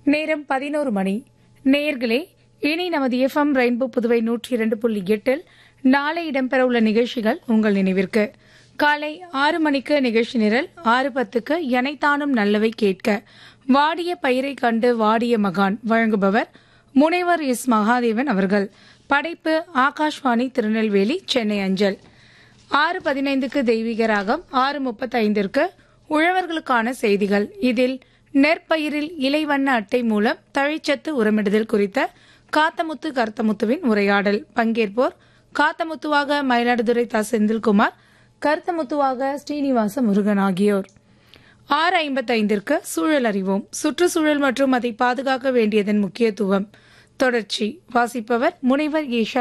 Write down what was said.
நேரம் பதினோரு மணி நேர்களே இனி நமது எஃப்எம் ரெயின்போ புதுவை நூற்றி இரண்டு புள்ளி எட்டில் நாளை இடம்பெறவுள்ள நிகழ்ச்சிகள் உங்கள் நினைவிற்கு காலை ஆறு மணிக்கு நிகழ்ச்சி நிரல் ஆறு பத்துக்கு எனைத்தானும் நல்லவை கேட்க வாடிய பயிரை கண்டு வாடிய மகான் வழங்குபவர் முனைவர் எஸ் மகாதேவன் அவர்கள் படைப்பு ஆகாஷ்வாணி திருநெல்வேலி சென்னை அஞ்சல் ஆறு பதினைந்துக்கு தெய்வீக ராகம் ஆறு முப்பத்தைந்திற்கு உழவர்களுக்கான செய்திகள் இதில் நெற்பயிரில் இலைவண்ண அட்டை மூலம் தழைச்சத்து உரமிடுதல் குறித்த காத்தமுத்து கருத்தமுத்துவின் உரையாடல் பங்கேற்போர் காத்தமுத்துவாக மயிலாடுதுறை த செந்தில்குமார் கருத்தமுத்துவாக ஸ்ரீனிவாச முருகன் ஆகியோர் ஆறு ஐம்பத்தைந்திற்கு சூழல் அறிவோம் சுற்றுச்சூழல் மற்றும் அதை பாதுகாக்க வேண்டியதன் முக்கியத்துவம் தொடர்ச்சி வாசிப்பவர் முனைவர் ஏஷா